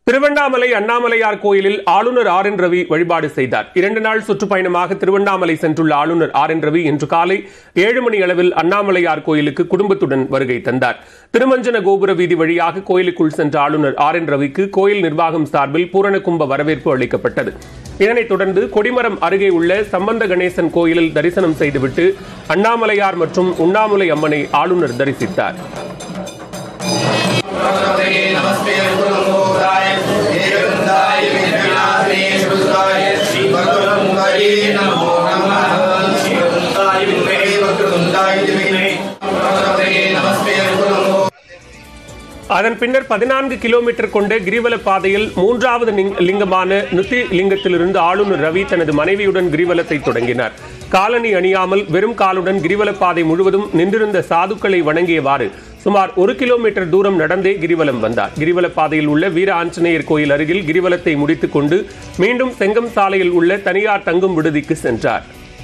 திருவண்ணாமலை அண்ணாமலையார் கோயிலில் ஆளுநர் R N Ravi வழிபாடு செய்தார் இரண்டு நாள் சுற்றுப்பயணமாக திருவண்ணாமலை சென்றுள்ள ஆளுநர் ஆர் என் ரவி இன்று காலை ஏழு மணி அளவில் அண்ணாமலையார் கோயிலுக்கு குடும்பத்துடன் வருகை தந்தார் திருமஞ்சன கோபுர வீதி வழியாக கோயிலுக்குள் சென்ற ஆளுநர் ஆர் என் ரவிக்கு கோயில் நிர்வாகம் சார்பில் பூரண கும்ப வரவேற்பு அளிக்கப்பட்டது இதனைத் தொடர்ந்து கொடிமரம் அருகே உள்ள சம்பந்த கணேசன் கோயிலில் தரிசனம் செய்துவிட்டு அண்ணாமலையார் மற்றும் உண்ணாமுலை அம்மனை ஆளுநர் தரிசித்தார் नमस्ते गुरुमोदाय देववृन्दाय विघ्नविनाशने शुभदाय श्रीभद्रमुदाय नमो नमः श्रीवृन्दाय विद्महे वक्रतुण्डाय धीमहि नमस्ते गुरुमो அதன் பின்னர் பதினான்கு கிலோமீட்டர் கொண்ட கிரிவல பாதையில் மூன்றாவது லிங்க- லிங்கமான நுத்தி லிங்கத்திலிருந்து ஆளுநர் ரவி தனது மனைவியுடன் கிரிவலத்தை தொடங்கினார் காலணி அணியாமல் வெறும் காலுடன் கிரிவல பாதை முழுவதும் நின்றிருந்த சாதுக்களை வணங்கியவாறு சுமார் ஒரு கிலோமீட்டர் தூரம் நடந்தே கிரிவலம் வந்தார் கிரிவல பாதையில் உள்ள வீர ஆஞ்சநேயர் கோயில் அருகில் கிரிவலத்தை முடித்துக் கொண்டு மீண்டும் செங்கம் சாலையில் உள்ள தனியார் தங்கும் விடுதிக்கு சென்றார்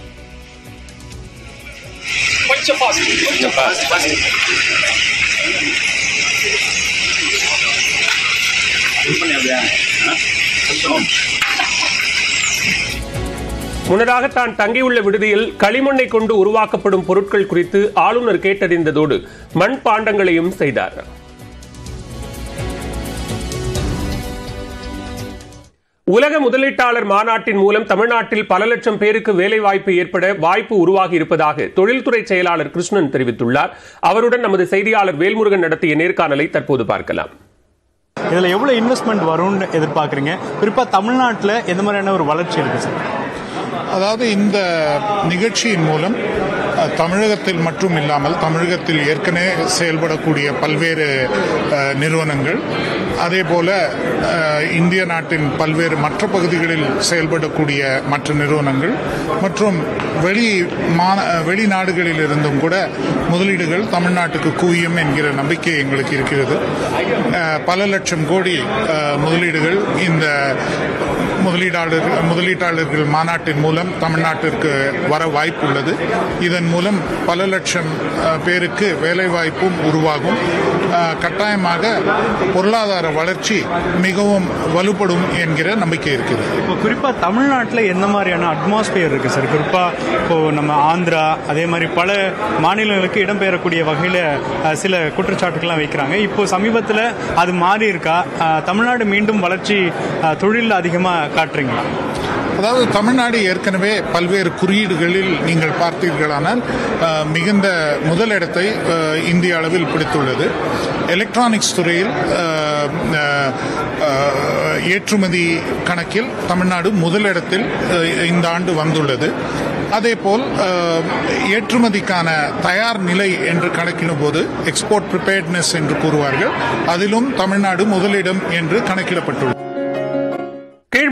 முன்னதாக தான் தங்கியுள்ள விடுதியில் களிமண்ணை கொண்டு உருவாக்கப்படும் பொருட்கள் குறித்து ஆளுநர் கேட்டறிந்ததோடு மண் பாண்டங்களையும் செய்தார் உலக முதலீட்டாளர் மாநாட்டின் மூலம் தமிழ்நாட்டில் பல லட்சம் பேருக்கு வேலைவாய்ப்பு ஏற்பட வாய்ப்பு உருவாகி இருப்பதாக தொழில்துறை செயலாளர் கிருஷ்ணன் தெரிவித்துள்ளார் அவருடன் நமது செய்தியாளர் வேல்முருகன் நடத்திய நேர்காணலை தற்போது பார்க்கலாம் இதில் எவ்வளோ இன்வெஸ்ட்மெண்ட் வரும்னு எதிர்பார்க்குறீங்க குறிப்பாக தமிழ்நாட்டில் எந்த மாதிரியான ஒரு வளர்ச்சி இருக்குது சார் அதாவது இந்த நிகழ்ச்சியின் மூலம் அஹ், தமிழகத்தில் மட்டும் இல்லாமல் தமிழகத்தில் ஏற்கனவே செயல்படக்கூடிய பல்வேறு அஹ், நிறுவனங்கள் அதே போல அஹ், இந்திய நாட்டின் பல்வேறு மற்ற பகுதிகளில் செயல்படக்கூடிய மற்ற நிறுவனங்கள் மற்றும் வெளி மா- வெளிநாடுகளில் இருந்தும் கூட முதலீடுகள் தமிழ்நாட்டுக்கு குவியும் என்கிற நம்பிக்கை எங்களுக்கு இருக்கிறது அஹ், பல லட்சம் கோடி அஹ், முதலீடுகள் இந்த முதலீட்டாளர் முதலீட்டாளர்கள் மாநாட்டின் மூலம் தமிழ்நாட்டிற்கு வர வாய்ப்புள்ளது இதன் மூலம் பல லட்சம் அஹ், பேருக்கு வேலை வாய்ப்பும் உருவாகும் அஹ், கட்டாயமாக பொருளாதார வளர்ச்சி மிகவும் வலுப்படும் என்கிற நம்பிக்கை இருக்கிறது இப்போ குறிப்பாக தமிழ்நாட்டில் எந்த மாதிரியான அட்மாஸ்பியர் இருக்குது சார் குறிப்பாக இப்போ நம்ம ஆந்திரா அதே மாதிரி பல மாநிலங்களுக்கு இடம்பெயரக்கூடிய வகையில் சில குற்றச்சாட்டுகள்லாம் வைக்கிறாங்க இப்போ சமீபத்தில் அது மாறி இருக்கா அஹ், தமிழ்நாடு மீண்டும் வளர்ச்சி அஹ், தொழில்ல அதிகமாக காட்டுறீங்களா அதாவது தமிழ்நாடு ஏற்கனவே பல்வேறு குறியீடுகளில் நீங்கள் பார்த்தீர்களானால் அஹ், மிகுந்த முதலிடத்தை அஹ், இந்திய அளவில் பிடித்துள்ளது எலக்ட்ரானிக்ஸ் துறையில் அஹ், அஹ், அஹ், ஏற்றுமதி கணக்கில் தமிழ்நாடு முதலிடத்தில் அஹ், இந்த ஆண்டு வந்துள்ளது அதேபோல் அஹ், ஏற்றுமதிக்கான தயார் நிலை என்று கணக்கிடும் போது எக்ஸ்போர்ட் ப்ரிப்பேர்ட்னஸ் என்று கூறுவார்கள் அதிலும் தமிழ்நாடு முதலிடம் என்று கணக்கிடப்பட்டுள்ளது